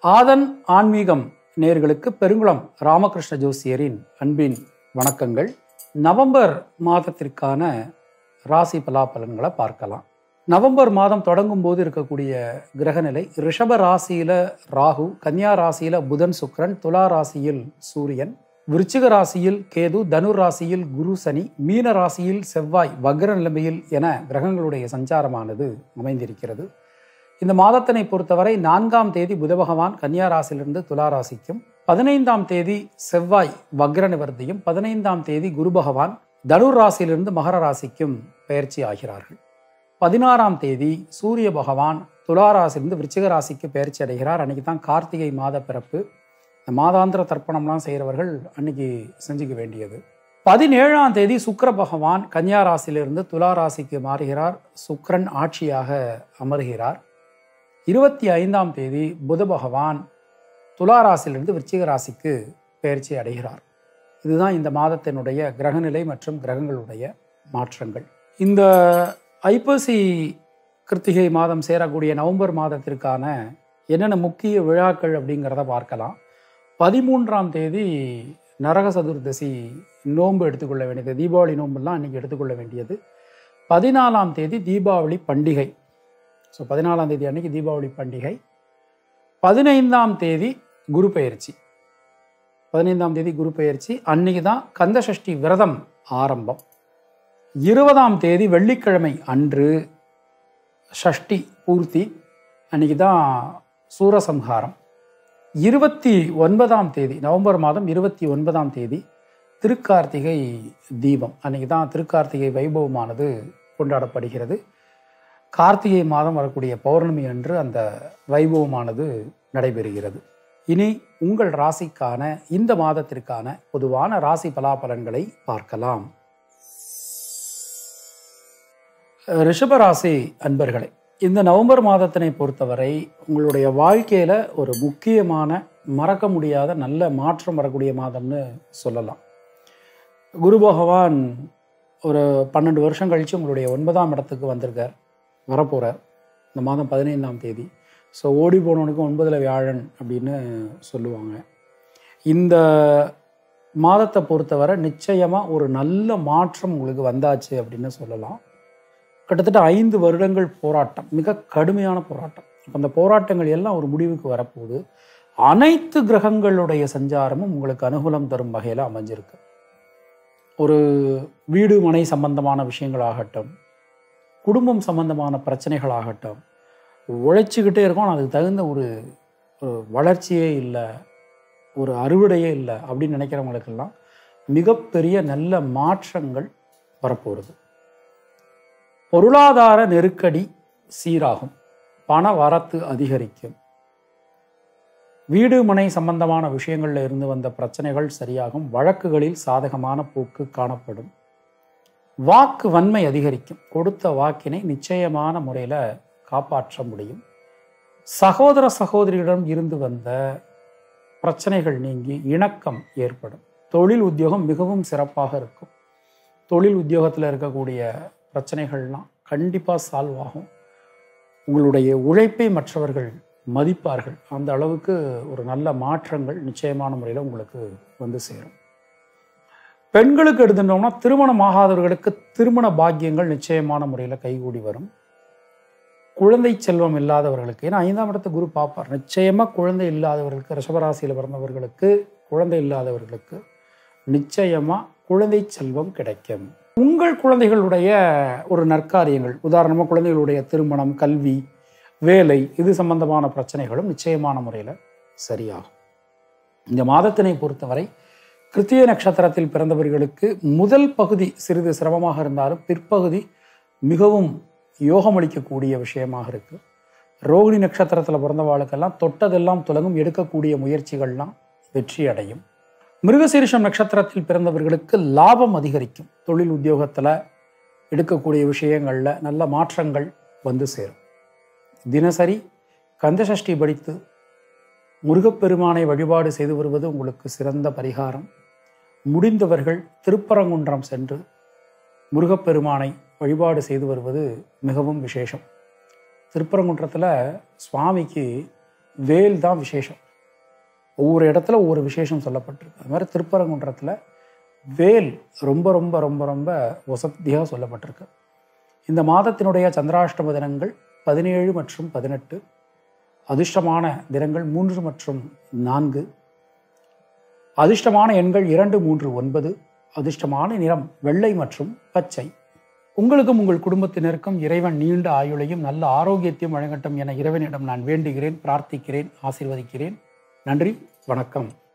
ஆதன் ஆன்மீகம் நேர்களுக்கு பெருங்குளம் ராமகிருஷ்ண ஜோசியரின் அன்பின் வணக்கங்கள் நவம்பர் மாதத்திற்கான ராசி பலாபலன்களை பார்க்கலாம் நவம்பர் மாதம் தொடங்கும் போது இருக்கக்கூடிய கிரகநிலை ரிஷப ராசியில ராகு கன்னியா ராசியில புதன் சுக்கிரன் துலா ராசியில் சூரியன் விருச்சிக ராசியில் கேது தனுர் ராசியில் குரு சனி மீன ராசியில் செவ்வாய் வக்ர நிலைமையில் என கிரகங்களுடைய சஞ்சாரமானது அமைந்திருக்கிறது இந்த மாதத்தினை பொறுத்தவரை நான்காம் தேதி புத பகவான் கன்னியா ராசியிலிருந்து துலா ராசிக்கும் பதினைந்தாம் தேதி செவ்வாய் வக்ர நிவர்த்தியும் பதினைந்தாம் தேதி குரு பகவான் தனுர் ராசியிலிருந்து மகர ராசிக்கும் பயிற்சி ஆகிறார்கள் பதினாறாம் தேதி சூரிய பகவான் துலா ராசியிலிருந்து விருச்சிக ராசிக்கு பயிற்சி அடைகிறார் அன்னைக்கு தான் கார்த்திகை மாத பிறப்பு இந்த மாதாந்திர தர்ப்பணம்லாம் செய்கிறவர்கள் அன்னைக்கு செஞ்சுக்க வேண்டியது பதினேழாம் தேதி சுக்கிர பகவான் கன்னியா ராசியிலிருந்து துலா ராசிக்கு மாறுகிறார் சுக்கிரன் ஆட்சியாக அமர்கிறார் இருபத்தி ஐந்தாம் தேதி புத பகவான் துலா ராசியிலிருந்து விருச்சிக ராசிக்கு பயிற்சி அடைகிறார் இதுதான் இந்த மாதத்தினுடைய கிரகநிலை மற்றும் கிரகங்களுடைய மாற்றங்கள் இந்த ஐப்பசி கிருத்திகை மாதம் சேரக்கூடிய நவம்பர் மாதத்திற்கான என்னென்ன முக்கிய விழாக்கள் அப்படிங்கிறத பார்க்கலாம் பதிமூன்றாம் தேதி நரக சதுர்தசி நோன்பு எடுத்துக்கொள்ள வேண்டியது தீபாவளி நோன்புலாம் அன்றைக்கி எடுத்துக்கொள்ள வேண்டியது பதினாலாம் தேதி தீபாவளி பண்டிகை ஸோ பதினாலாம் தேதி அன்னைக்கு தீபாவளி பண்டிகை பதினைந்தாம் தேதி குரு பெயர்ச்சி பதினைந்தாம் தேதி குரு பெயர்ச்சி அன்னைக்கு தான் கந்த சஷ்டி விரதம் ஆரம்பம் இருபதாம் தேதி வெள்ளிக்கிழமை அன்று ஷஷ்டி பூர்த்தி அன்னைக்கு தான் சூரசம்ஹாரம் இருபத்தி ஒன்பதாம் தேதி நவம்பர் மாதம் இருபத்தி ஒன்பதாம் தேதி திருக்கார்த்திகை தீபம் அன்னைக்கு தான் திருக்கார்த்திகை வைபவமானது கொண்டாடப்படுகிறது கார்த்திகை மாதம் வரக்கூடிய பௌர்ணமி அன்று அந்த வைபவமானது நடைபெறுகிறது இனி உங்கள் ராசிக்கான இந்த மாதத்திற்கான பொதுவான ராசி பலாபலன்களை பார்க்கலாம் ரிஷபராசி அன்பர்களே இந்த நவம்பர் மாதத்தினை பொறுத்தவரை உங்களுடைய வாழ்க்கையில ஒரு முக்கியமான மறக்க முடியாத நல்ல மாற்றம் வரக்கூடிய மாதம்னு சொல்லலாம் குரு பகவான் ஒரு பன்னெண்டு வருஷம் கழித்து உங்களுடைய ஒன்பதாம் இடத்துக்கு வந்திருக்கார் வரப்போகிறார் இந்த மாதம் பதினைந்தாம் தேதி ஸோ ஓடி போனவனுக்கு ஒன்பதில் வியாழன் அப்படின்னு சொல்லுவாங்க இந்த மாதத்தை பொறுத்தவரை நிச்சயமாக ஒரு நல்ல மாற்றம் உங்களுக்கு வந்தாச்சு அப்படின்னு சொல்லலாம் கிட்டத்தட்ட ஐந்து வருடங்கள் போராட்டம் மிக கடுமையான போராட்டம் அப்போ அந்த போராட்டங்கள் எல்லாம் ஒரு முடிவுக்கு வரப்போகுது அனைத்து கிரகங்களுடைய சஞ்சாரமும் உங்களுக்கு அனுகூலம் தரும் வகையில் அமைஞ்சிருக்கு ஒரு வீடு மனை சம்பந்தமான விஷயங்களாகட்டும் குடும்பம் சம்பந்தமான பிரச்சனைகளாகட்டும் உழைச்சிக்கிட்டே இருக்கோம் அதுக்கு தகுந்த ஒரு ஒரு வளர்ச்சியே இல்லை ஒரு அறுவடையே இல்லை அப்படின்னு நினைக்கிறவங்களுக்கெல்லாம் மிகப்பெரிய நல்ல மாற்றங்கள் வரப்போகிறது பொருளாதார நெருக்கடி சீராகும் பண வரத்து அதிகரிக்கும் வீடு மனை சம்பந்தமான விஷயங்களில் இருந்து வந்த பிரச்சனைகள் சரியாகும் வழக்குகளில் சாதகமான போக்கு காணப்படும் வாக்கு வன்மை அதிகரிக்கும் கொடுத்த வாக்கினை நிச்சயமான முறையில் காப்பாற்ற முடியும் சகோதர சகோதரிகளிடம் இருந்து வந்த பிரச்சனைகள் நீங்கி இணக்கம் ஏற்படும் தொழில் உத்தியோகம் மிகவும் சிறப்பாக இருக்கும் தொழில் உத்தியோகத்தில் இருக்கக்கூடிய பிரச்சனைகள்லாம் கண்டிப்பாக சால்வ் ஆகும் உங்களுடைய உழைப்பை மற்றவர்கள் மதிப்பார்கள் அந்த அளவுக்கு ஒரு நல்ல மாற்றங்கள் நிச்சயமான முறையில் உங்களுக்கு வந்து சேரும் பெண்களுக்கு எடுத்துட்டோம்னா திருமணம் ஆகாதவர்களுக்கு திருமண பாக்கியங்கள் நிச்சயமான முறையில் கைகூடி வரும் குழந்தை செல்வம் இல்லாதவர்களுக்கு ஏன்னா ஐந்தாம் இடத்தை குரு பார்ப்பார் நிச்சயமாக குழந்தை இல்லாதவர்களுக்கு ரிஷபராசியில் பிறந்தவர்களுக்கு குழந்தை இல்லாதவர்களுக்கு நிச்சயமாக குழந்தை செல்வம் கிடைக்கும் உங்கள் குழந்தைகளுடைய ஒரு நற்காரியங்கள் உதாரணமாக குழந்தைகளுடைய திருமணம் கல்வி வேலை இது சம்பந்தமான பிரச்சனைகளும் நிச்சயமான முறையில் சரியாகும் இந்த மாதத்தினை பொறுத்தவரை கிருத்திய நட்சத்திரத்தில் பிறந்தவர்களுக்கு முதல் பகுதி சிறிது சிரமமாக இருந்தாலும் பிற்பகுதி மிகவும் யோகமளிக்கக்கூடிய விஷயமாக இருக்கு ரோகிணி நட்சத்திரத்தில் பிறந்தவாளுக்கெல்லாம் தொட்டதெல்லாம் துலங்கும் எடுக்கக்கூடிய முயற்சிகள்லாம் வெற்றி அடையும் மிருகசீரிஷம் நட்சத்திரத்தில் பிறந்தவர்களுக்கு லாபம் அதிகரிக்கும் தொழில் உத்தியோகத்தில் எடுக்கக்கூடிய விஷயங்களில் நல்ல மாற்றங்கள் வந்து சேரும் தினசரி கந்தசஷ்டி படித்து முருகப்பெருமானை வழிபாடு செய்து வருவது உங்களுக்கு சிறந்த பரிகாரம் முடிந்தவர்கள் திருப்பரங்குன்றம் சென்று முருகப்பெருமானை வழிபாடு செய்து வருவது மிகவும் விசேஷம் திருப்பரங்குன்றத்தில் சுவாமிக்கு வேல் தான் விசேஷம் ஒவ்வொரு இடத்துல ஒவ்வொரு விசேஷம் சொல்லப்பட்டிருக்கு அது மாதிரி திருப்பரங்குன்றத்தில் வேல் ரொம்ப ரொம்ப ரொம்ப ரொம்ப வசதியாக சொல்லப்பட்டிருக்கு இந்த மாதத்தினுடைய சந்திராஷ்டம தினங்கள் பதினேழு மற்றும் பதினெட்டு அதிர்ஷ்டமான தினங்கள் மூன்று மற்றும் நான்கு அதிர்ஷ்டமான எண்கள் இரண்டு மூன்று ஒன்பது அதிர்ஷ்டமான நிறம் வெள்ளை மற்றும் பச்சை உங்களுக்கும் உங்கள் குடும்பத்தினருக்கும் இறைவன் நீண்ட ஆயுளையும் நல்ல ஆரோக்கியத்தையும் வழங்கட்டும் என இறைவனிடம் நான் வேண்டுகிறேன் பிரார்த்திக்கிறேன் ஆசீர்வதிக்கிறேன் நன்றி வணக்கம்